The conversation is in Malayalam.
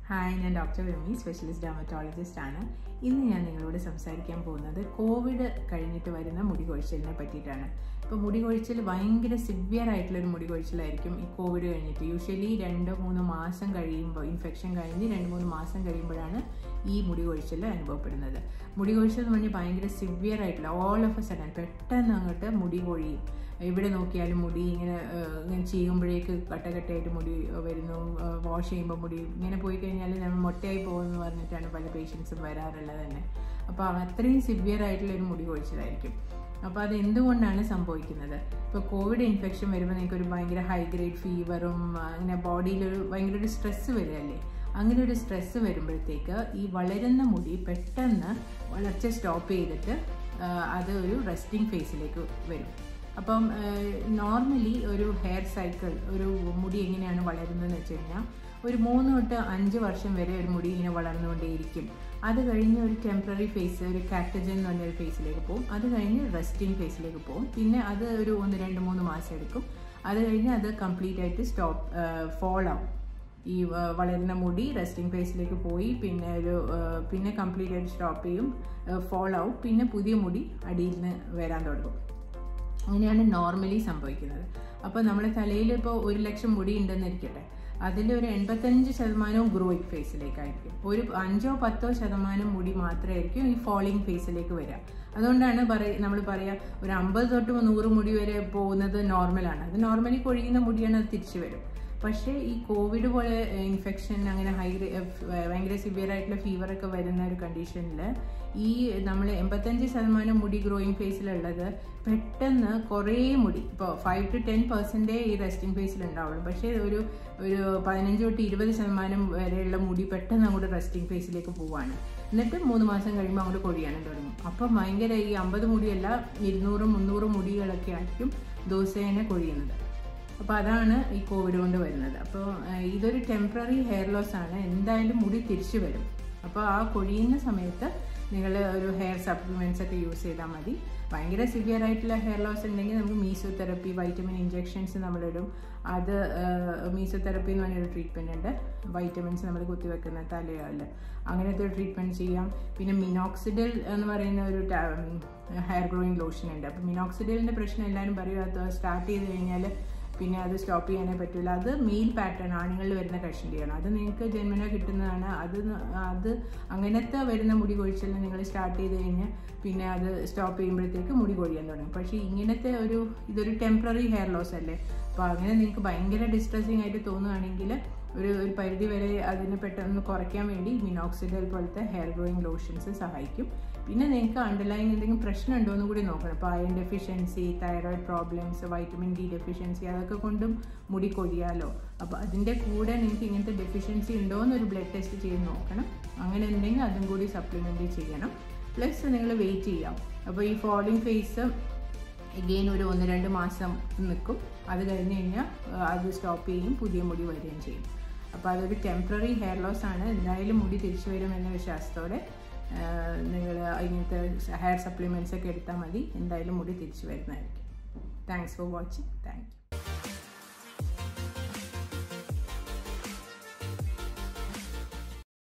ഹായ് ഞാൻ ഡോക്ടർ രമി സ്പെഷ്യലിസ്റ്റ് ഡെർമറ്റോളജിസ്റ്റ് ആണ് ഇന്ന് ഞാൻ നിങ്ങളോട് സംസാരിക്കാൻ പോകുന്നത് കോവിഡ് കഴിഞ്ഞിട്ട് വരുന്ന മുടി കൊഴിച്ചിലിനെ പറ്റിയിട്ടാണ് ഇപ്പോൾ മുടി കൊഴിച്ചിൽ ഭയങ്കര സിവിയർ ആയിട്ടുള്ളൊരു മുടി കൊഴിച്ചിലായിരിക്കും ഈ കോവിഡ് കഴിഞ്ഞിട്ട് യൂഷ്വലി രണ്ടോ മൂന്നോ മാസം കഴിയുമ്പോൾ ഇൻഫെക്ഷൻ കഴിഞ്ഞ് രണ്ട് മൂന്ന് മാസം കഴിയുമ്പോഴാണ് ഈ മുടി കൊഴിച്ചിൽ അനുഭവപ്പെടുന്നത് മുടി കൊഴിച്ചിൽ എന്ന് പറഞ്ഞാൽ ഭയങ്കര സിവിയർ ആയിട്ടുള്ള ഓൾ ഓഫ് എ സഡൻ പെട്ടെന്ന് അങ്ങോട്ട് മുടി കൊഴിയും എവിടെ നോക്കിയാലും മുടി ഇങ്ങനെ ഇങ്ങനെ ചെയ്യുമ്പോഴേക്ക് കട്ടകട്ടയായിട്ട് മുടി വരുന്നു വാഷ് ചെയ്യുമ്പോൾ മുടി ഇങ്ങനെ പോയി കഴിഞ്ഞാൽ നമ്മൾ മൊട്ടയായി പോകുമെന്ന് പറഞ്ഞിട്ടാണ് പല പേഷ്യൻസും വരാറുള്ളത് തന്നെ അപ്പോൾ അത്രയും സിവിയർ ആയിട്ടുള്ള ഒരു മുടി കൊഴിച്ചിലായിരിക്കും അപ്പോൾ അത് എന്തുകൊണ്ടാണ് സംഭവിക്കുന്നത് ഇപ്പോൾ കോവിഡ് ഇൻഫെക്ഷൻ വരുമ്പോൾ നിങ്ങൾക്ക് ഒരു ഭയങ്കര ഹൈ ഗ്രേഡ് ഫീവറും അങ്ങനെ ബോഡിയിലൊരു ഭയങ്കര ഒരു സ്ട്രെസ്സ് വരികയല്ലേ അങ്ങനെ ഒരു സ്ട്രെസ്സ് വരുമ്പോഴത്തേക്ക് ഈ വളരുന്ന മുടി പെട്ടെന്ന് വളർച്ച സ്റ്റോപ്പ് ചെയ്തിട്ട് അത് ഒരു റെസ്റ്റിംഗ് ഫേസിലേക്ക് വരും അപ്പം നോർമലി ഒരു ഹെയർ സൈക്കിൾ ഒരു മുടി എങ്ങനെയാണ് വളരുന്നതെന്ന് വെച്ച് കഴിഞ്ഞാൽ ഒരു മൂന്ന് തൊട്ട് അഞ്ച് വർഷം വരെ ഒരു മുടി ഇങ്ങനെ വളർന്നുകൊണ്ടേയിരിക്കും അത് കഴിഞ്ഞ് ഒരു ടെമ്പററി ഫേസ് ഒരു കാറ്റജൻ എന്ന് പറഞ്ഞൊരു ഫേസിലേക്ക് പോകും അത് കഴിഞ്ഞ് റെസ്റ്റിംഗ് ഫേസിലേക്ക് പോകും പിന്നെ അത് ഒരു ഒന്ന് രണ്ട് മൂന്ന് മാസം എടുക്കും അത് കഴിഞ്ഞ് അത് കംപ്ലീറ്റ് ആയിട്ട് സ്റ്റോപ്പ് ഫോൾ ആവും ഈ വളരുന്ന മുടി റെസ്റ്റിംഗ് ഫേസിലേക്ക് പോയി പിന്നെ ഒരു പിന്നെ കംപ്ലീറ്റ് ആയിട്ട് സ്റ്റോപ്പ് ചെയ്യും ഫോൾ ആവും പിന്നെ പുതിയ മുടി അടിയിൽ നിന്ന് വരാൻ തുടങ്ങും അങ്ങനെയാണ് നോർമലി സംഭവിക്കുന്നത് അപ്പോൾ നമ്മുടെ തലയിൽ ഇപ്പോൾ ഒരു ലക്ഷം മുടി ഉണ്ടെന്നിരിക്കട്ടെ അതിൽ ഒരു എൺപത്തഞ്ച് ശതമാനവും ഗ്രോയിങ് ഫേസിലേക്കായിരിക്കും ഒരു അഞ്ചോ പത്തോ ശതമാനം മുടി മാത്രമായിരിക്കും ഈ ഫോളിങ് ഫേസിലേക്ക് വരിക അതുകൊണ്ടാണ് പറയ നമ്മൾ പറയുക ഒരു അമ്പത് തൊട്ട് നൂറ് മുടി വരെ പോകുന്നത് നോർമലാണ് അത് നോർമലി കൊഴിയുന്ന മുടിയാണ് അത് തിരിച്ചു വരും പക്ഷേ ഈ കോവിഡ് പോലെ ഇൻഫെക്ഷൻ അങ്ങനെ ഹൈ ഭയങ്കര സിവിയർ ആയിട്ടുള്ള ഫീവറൊക്കെ വരുന്ന ഒരു കണ്ടീഷനിൽ ഈ നമ്മൾ എൺപത്തഞ്ച് ശതമാനം മുടി ഗ്രോയിങ് ഫേസിലുള്ളത് പെട്ടെന്ന് കുറേ മുടി ഇപ്പോൾ ഫൈവ് ടു ടെൻ പെർസെൻറ്റേ ഈ റെസ്റ്റിംഗ് ഫേസിൽ ഉണ്ടാവുള്ളൂ പക്ഷേ ഒരു ഒരു പതിനഞ്ച് തൊട്ട് ഇരുപത് ശതമാനം വരെയുള്ള മുടി പെട്ടെന്ന് അങ്ങോട്ട് റെസ്റ്റിംഗ് ഫേസിലേക്ക് പോവാണ് എന്നിട്ട് മൂന്ന് മാസം കഴിയുമ്പോൾ അങ്ങോട്ട് കൊഴിയാനും തുടങ്ങും അപ്പം ഭയങ്കര ഈ അമ്പത് മുടിയല്ല ഇരുന്നൂറും മുന്നൂറും മുടികളൊക്കെ ആയിരിക്കും ദിവസേന കൊഴിയുന്നത് അപ്പോൾ അതാണ് ഈ കോവിഡ് കൊണ്ട് വരുന്നത് അപ്പോൾ ഇതൊരു ടെമ്പററി ഹെയർ ലോസ് ആണ് എന്തായാലും മുടി തിരിച്ചു വരും അപ്പോൾ ആ കൊഴിയുന്ന സമയത്ത് നിങ്ങൾ ഒരു ഹെയർ സപ്ലിമെൻറ്റ്സ് ഒക്കെ യൂസ് ചെയ്താൽ മതി ഭയങ്കര സിവിയർ ആയിട്ടുള്ള ഹെയർ ലോസ് ഉണ്ടെങ്കിൽ നമുക്ക് മീസോതെറപ്പി വൈറ്റമിൻ ഇഞ്ചെക്ഷൻസ് നമ്മളിടും അത് മീസോതെറപ്പി എന്ന് പറഞ്ഞൊരു ട്രീറ്റ്മെൻറ്റ് ഉണ്ട് വൈറ്റമിൻസ് നമ്മൾ കുത്തിവെക്കുന്ന തലയിൽ അങ്ങനത്തെ ഒരു ട്രീറ്റ്മെൻറ്റ് ചെയ്യാം പിന്നെ മിനോക്സിഡിൽ എന്ന് പറയുന്ന ഒരു ഹെയർ ഗ്രോയിങ് ലോഷൻ ഉണ്ട് അപ്പോൾ മിനോക്സിഡിലിൻ്റെ പ്രശ്നം എല്ലാവരും പറയും അത് സ്റ്റാർട്ട് ചെയ്ത് കഴിഞ്ഞാൽ പിന്നെ അത് സ്റ്റോപ്പ് ചെയ്യാനേ പറ്റില്ല അത് മെയിൽ പാറ്റേൺ ആണുങ്ങളിൽ വരുന്ന കഷണ്ടിയാണ് അത് നിങ്ങൾക്ക് ജന്മന കിട്ടുന്നതാണ് അത് അത് അങ്ങനത്തെ വരുന്ന മുടി കൊഴിച്ചിൽ നിങ്ങൾ സ്റ്റാർട്ട് ചെയ്ത് കഴിഞ്ഞാൽ പിന്നെ അത് സ്റ്റോപ്പ് ചെയ്യുമ്പോഴത്തേക്ക് മുടി കൊഴിയാൻ തുടങ്ങും പക്ഷേ ഇങ്ങനത്തെ ഒരു ഇതൊരു ടെമ്പററി ഹെയർ ലോസ് അല്ലേ അപ്പോൾ അങ്ങനെ നിങ്ങൾക്ക് ഭയങ്കര ഡിസ്ട്രെസ്സിങ് ആയിട്ട് തോന്നുകയാണെങ്കിൽ ഒരു ഒരു പരിധി വരെ അതിനെ പെട്ടെന്ന് കുറയ്ക്കാൻ വേണ്ടി മിനോക്സിഡൽ പോലത്തെ ഹെയർ ഗ്രോയിങ് ലോഷൻസ് സഹായിക്കും പിന്നെ നിങ്ങൾക്ക് അണ്ടർലൈൻ എന്തെങ്കിലും പ്രശ്നം ഉണ്ടോ എന്ന് കൂടി നോക്കണം ഇപ്പോൾ iron deficiency thyroid problems vitamin D deficiency അതൊക്കെ കൊണ്ടും മുടി കൊഴിയാലോ അപ്പോൾ അതിൻ്റെ കൂടെ നിങ്ങൾക്ക് ഇങ്ങനത്തെ ഡെഫിഷ്യൻസി ഉണ്ടോ എന്നൊരു ബ്ലഡ് ടെസ്റ്റ് ചെയ്ത് നോക്കണം അങ്ങനെ ഉണ്ടെങ്കിൽ അതും കൂടി സപ്ലിമെൻറ്റ് ചെയ്യണം പ്ലസ് നിങ്ങൾ വെയിറ്റ് ചെയ്യാം അപ്പോൾ ഈ ഫോളിങ് ഫേസ് എഗെയിൻ ഒരു ഒന്ന് രണ്ട് മാസം നിൽക്കും അത് കഴിഞ്ഞ് കഴിഞ്ഞാൽ അത് സ്റ്റോപ്പ് ചെയ്യും പുതിയ മുടി വരികയും ചെയ്യും അപ്പോൾ അതൊരു ടെമ്പററി ഹെയർ ലോസ് ആണ് എന്തായാലും മുടി തിരിച്ചു വരും എന്ന വിശ്വാസത്തോടെ നിങ്ങൾ ഇങ്ങനത്തെ ഹെയർ സപ്ലിമെൻറ്റ്സ് ഒക്കെ എടുത്താൽ മതി എന്തായാലും മുടി തിരിച്ചു വരുന്നതായിരിക്കും thanks for watching thank U